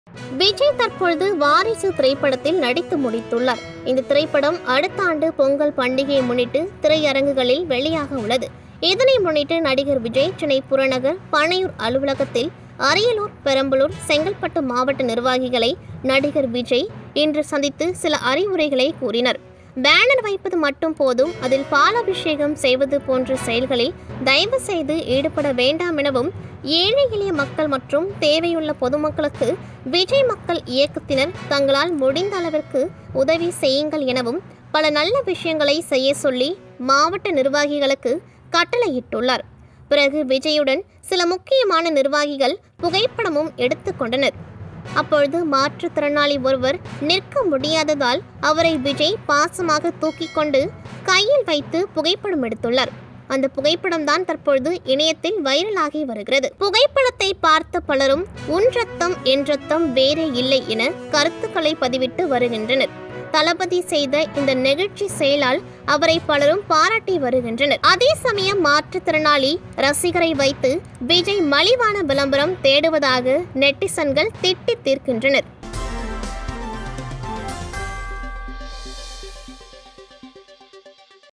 விஜய் தற்பொழுது வாரிசு திரைப்படத்தில் நடித்து முடித்துள்ளார் இந்த திரைப்படம் அடுத்த ஆண்டு பொங்கல் பண்டிகையை முன்னிட்டு திரையரங்குகளில் வெளியாக உள்ளது இதனை முன்னிட்டு நடிகர் விஜய் சென்னை புறநகர் பனையூர் அலுவலகத்தில் அரியலூர் பெரம்பலூர் செங்கல்பட்டு மாவட்ட நிர்வாகிகளை நடிகர் விஜய் இன்று சந்தித்து சில அறிவுரைகளை கூறினர் பேனர் வைப்பது மட்டும் போதும் அதில் பாலாபிஷேகம் செய்வது போன்ற செயல்களில் தயவு செய்து ஈடுபட வேண்டாம் எனவும் ஏழை எளிய மக்கள் மற்றும் தேவையுள்ள பொதுமக்களுக்கு விஜய் மக்கள் இயக்கத்தினர் தங்களால் முடிந்த அளவிற்கு உதவி செய்யுங்கள் எனவும் பல நல்ல விஷயங்களை செய்ய சொல்லி மாவட்ட நிர்வாகிகளுக்கு கட்டளையிட்டுள்ளார் பிறகு விஜயுடன் சில முக்கியமான நிர்வாகிகள் புகைப்படமும் எடுத்துக்கொண்டனர் அப்பொழுது மாற்றுத்திறனாளி ஒருவர் நிற்க முடியாததால் அவரை விஜய் பாசமாக தூக்கிக் கொண்டு கையில் வைத்து புகைப்படம் எடுத்துள்ளார் அந்த புகைப்படம் தான் தற்பொழுது இணையத்தில் வைரலாகி வருகிறது புகைப்படத்தை பார்த்த பலரும் உன் ரத்தம் என் ரத்தம் வேறே இல்லை என கருத்துக்களை பதிவிட்டு வருகின்றனர் தளபதி செய்த இந்த நெகிழ்ச்சி செயலால் அவரை பலரும் பாராட்டி வருகின்றனர் அதே சமயம் மாற்றுத்திறனாளி ரசிகரை வைத்து விஜய் மலிவான விளம்பரம் தேடுவதாக நெட்டிசன்கள் திட்டி தீர்க்கின்றனர்